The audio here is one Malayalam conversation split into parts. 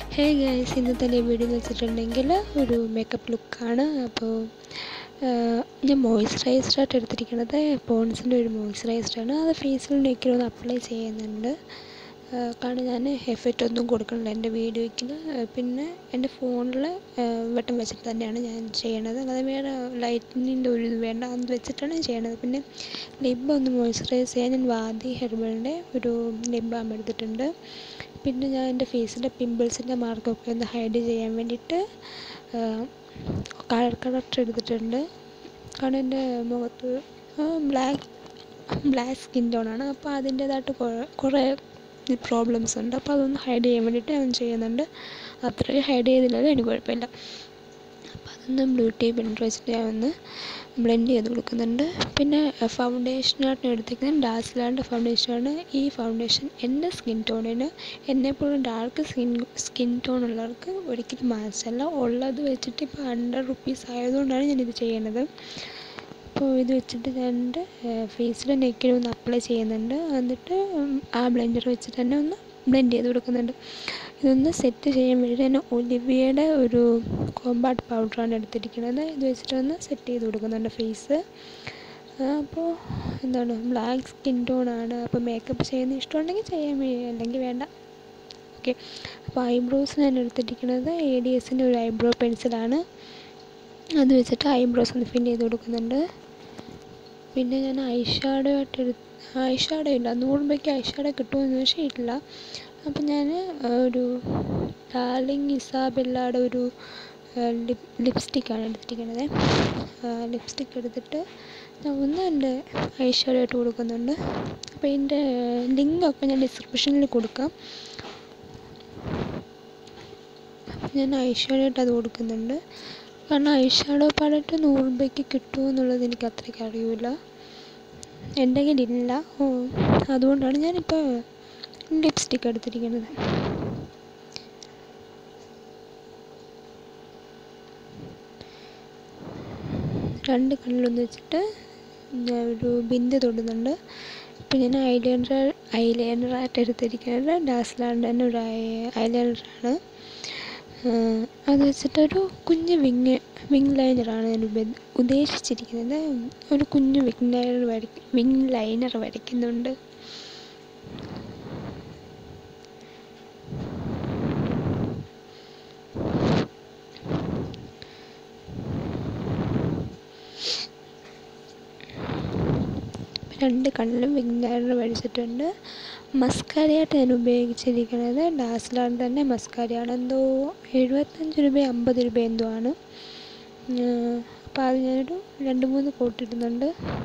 ഹേ ഗൈസ് ഇന്നത്തെ എൻ്റെ വീഡിയോ എന്ന് വെച്ചിട്ടുണ്ടെങ്കിൽ ഒരു മേക്കപ്പ് ലുക്കാണ് അപ്പോൾ ഞാൻ മോയ്സ്ചറൈസറായിട്ട് എടുത്തിരിക്കുന്നത് പോൺസിൻ്റെ ഒരു മോയ്സ്ചറൈസറാണ് അത് ഫേസിൽ നെക്കിലൊന്ന് അപ്ലൈ ചെയ്യുന്നുണ്ട് കാരണം ഞാൻ എഫക്റ്റ് ഒന്നും കൊടുക്കണില്ല എൻ്റെ വീഡിയോയ്ക്ക് പിന്നെ എൻ്റെ ഫോണിൽ വെട്ടം വെച്ചിട്ട് തന്നെയാണ് ഞാൻ ചെയ്യണത് അല്ലാതെ വേറെ ലൈറ്റിനിൻ്റെ ഒരു ഇത് വേണ്ട അത് വെച്ചിട്ടാണ് ഞാൻ ചെയ്യണത് പിന്നെ ലിബ് ഒന്ന് മോയ്സ്ചറൈസ് ചെയ്യാൻ ഞാൻ വാദി ഹെർബലിൻ്റെ ഒരു ലിബ് ബാം എടുത്തിട്ടുണ്ട് പിന്നെ ഞാൻ എൻ്റെ ഫേസിൻ്റെ പിമ്പിൾസിൻ്റെ മാർക്കൊക്കെ ഒന്ന് ഹൈഡ് ചെയ്യാൻ വേണ്ടിയിട്ട് കളർ കറക്റ്റ് എടുത്തിട്ടുണ്ട് കാരണം എൻ്റെ മുഖത്ത് ബ്ലാക്ക് ബ്ലാക്ക് സ്കിൻ ടോണാണ് അപ്പോൾ അതിൻ്റേതായിട്ട് കുറേ പ്രോബ്ലംസ് ഉണ്ട് അപ്പോൾ അതൊന്ന് ഹൈഡ് ചെയ്യാൻ വേണ്ടിയിട്ട് ഞാൻ ചെയ്യുന്നുണ്ട് അത്രയും ഹൈഡ് ചെയ്തില്ലാലും എനിക്ക് കുഴപ്പമില്ല അപ്പോൾ അതൊന്ന് ബ്യൂട്ടി പെൻഡർ വെച്ചിട്ട് ഞാൻ ഒന്ന് ബ്ലെൻഡ് ചെയ്ത് കൊടുക്കുന്നുണ്ട് പിന്നെ ഫൗണ്ടേഷനായിട്ട് എടുത്തിരിക്കുന്നത് ഡാസ്ലാൻഡ് ഫൗണ്ടേഷനാണ് ഈ ഫൗണ്ടേഷൻ എൻ്റെ സ്കിൻ ടോണിന് എന്നെപ്പോഴും ഡാർക്ക് സ്കിൻ സ്കിൻ ടോൺ ഉള്ളവർക്ക് ഒരിക്കലും മാച്ചല്ല ഉള്ളത് വെച്ചിട്ട് ഇപ്പോൾ ഹൺഡ്രഡ് റുപ്പീസ് ആയതുകൊണ്ടാണ് ഞാനിത് ചെയ്യണത് അപ്പോൾ ഇത് വെച്ചിട്ട് ഞാൻ എൻ്റെ ഫേസിൽ നെക്കിൽ ഒന്ന് അപ്ലൈ ചെയ്യുന്നുണ്ട് എന്നിട്ട് ആ ബ്ലെൻഡർ വെച്ചിട്ട് തന്നെ ഒന്ന് ബ്ലെൻഡ് ചെയ്ത് കൊടുക്കുന്നുണ്ട് ഇതൊന്ന് സെറ്റ് ചെയ്യാൻ വേണ്ടി ഞാൻ ഒലിവിയയുടെ ഒരു കോമ്പാക്ട് പൗഡറാണ് എടുത്തിരിക്കുന്നത് ഇത് വെച്ചിട്ടൊന്ന് സെറ്റ് ചെയ്ത് കൊടുക്കുന്നുണ്ട് ഫേസ് അപ്പോൾ എന്താണ് ബ്ലാക്ക് സ്കിൻ ടോണാണ് അപ്പോൾ മേക്കപ്പ് ചെയ്യുന്ന ഇഷ്ടമുണ്ടെങ്കിൽ ചെയ്യാൻ അല്ലെങ്കിൽ വേണ്ട ഓക്കെ അപ്പോൾ ഐബ്രോസ് ഞാൻ എടുത്തിരിക്കുന്നത് എ ഡി എസിൻ്റെ ഒരു ഐബ്രോ പെൻസിലാണ് അത് വെച്ചിട്ട് ഐബ്രോസ് ഒന്ന് ഫിൽ ചെയ്ത് കൊടുക്കുന്നുണ്ട് പിന്നെ ഞാൻ ഐ ഷാഡോ ആയിട്ട് എടുത്ത് ഐ ഷാഡോ ഇല്ല നൂറ് രൂപയ്ക്ക് ഐ ഷാഡോ കിട്ടുമെന്ന് ചോദിച്ചാൽ ഇല്ല അപ്പം ഞാൻ ഒരു ഡാർലിംഗ് ഇസാബെല്ലയുടെ ഒരു ലിപ് ലിപ്സ്റ്റിക്കാണ് എടുത്തിരിക്കുന്നത് ലിപ്സ്റ്റിക്ക് എടുത്തിട്ട് ഞാൻ ഒന്ന് എൻ്റെ ഐ ഷാഡോ ആയിട്ട് കൊടുക്കുന്നുണ്ട് അപ്പോൾ ഇതിൻ്റെ ലിങ്കൊക്കെ ഞാൻ ഡിസ്ക്രിപ്ഷനിൽ കൊടുക്കാം ഞാൻ ഐ ഷാഡോ ആയിട്ട് അത് കൊടുക്കുന്നുണ്ട് കാരണം ഐ ഷാഡോ പാലറ്റ് നൂറ് രൂപയ്ക്ക് കിട്ടുമോ എന്നുള്ളത് എനിക്ക് അത്രയ്ക്ക് അറിയില്ല എൻ്റെ കയ്യിലില്ല അതുകൊണ്ടാണ് ഞാനിപ്പോൾ ലിപ്സ്റ്റിക്ക് എടുത്തിരിക്കുന്നത് രണ്ട് കണ്ണിലൊന്ന് വെച്ചിട്ട് ഞാൻ ഒരു ബിന്ദു തൊടുന്നുണ്ട് ഇപ്പം ഞാൻ ഐലൈനർ ഐലൈനറായിട്ട് എടുത്തിരിക്കുന്നത് ഡാസ്ലാണ്ട് തന്നെ ഒരു ഐലൈനറാണ് അത് വെച്ചിട്ടൊരു കുഞ്ഞ് വിങ് വിങ് ലൈനറാണ് ഞാൻ ഉദ്ദേശിച്ചിരിക്കുന്നത് ഒരു കുഞ്ഞു വിങ് ലൈനർ വരയ്ക്കും വിങ് ലൈനർ വരയ്ക്കുന്നുണ്ട് രണ്ട് കണ്ണിലും വിങ് ലൈനർ വരച്ചിട്ടുണ്ട് മസ്കാരയായിട്ട് ഞാൻ ഉപയോഗിച്ചിരിക്കുന്നത് ഡാസ്ലാൻ തന്നെ മസ്കാരയാണ് എന്തോ എഴുപത്തഞ്ച് രൂപ അമ്പത് രൂപ എന്തോ ആണ് അപ്പോൾ അത് ഞാനൊരു രണ്ട് മൂന്ന് കോട്ടിടുന്നുണ്ട്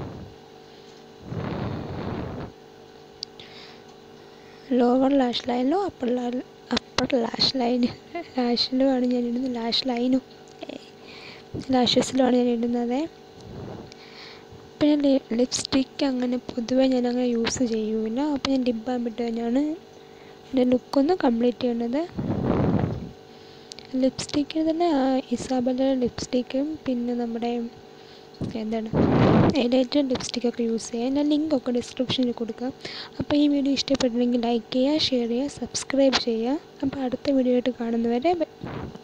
ലോവർ ലാഷ് ലൈനിലോ അപ്പർ അപ്പർ ലാഷ് ലൈൻ ലാഷിലും ആണ് ഞാൻ ഇടുന്നത് ലാഷ് ലൈനും ലാഷസിലുമാണ് ഞാൻ ഇടുന്നത് പിന്നെ ലിപ്സ്റ്റിക്ക് അങ്ങനെ പൊതുവേ ഞാൻ അങ്ങനെ യൂസ് ചെയ്യൂല അപ്പോൾ ഞാൻ ലിപ് ബാം ഇട്ട് തന്നെയാണ് എൻ്റെ ലുക്കൊന്ന് കംപ്ലീറ്റ് ചെയ്യേണ്ടത് ലിപ്സ്റ്റിക്ക് തന്നെ ഇസാബല ലിപ്സ്റ്റിക്കും പിന്നെ നമ്മുടെ എന്താണ് എലൈറ്റഡ് ലിപ്സ്റ്റിക്കൊക്കെ യൂസ് ചെയ്യാം ഞാൻ ലിങ്കൊക്കെ ഡിസ്ക്രിപ്ഷനിൽ കൊടുക്കാം അപ്പോൾ ഈ വീഡിയോ ഇഷ്ടപ്പെട്ടിട്ടുണ്ടെങ്കിൽ ലൈക്ക് ചെയ്യുക ഷെയർ ചെയ്യുക സബ്സ്ക്രൈബ് ചെയ്യുക അപ്പോൾ അടുത്ത വീഡിയോ ആയിട്ട് കാണുന്നവരെ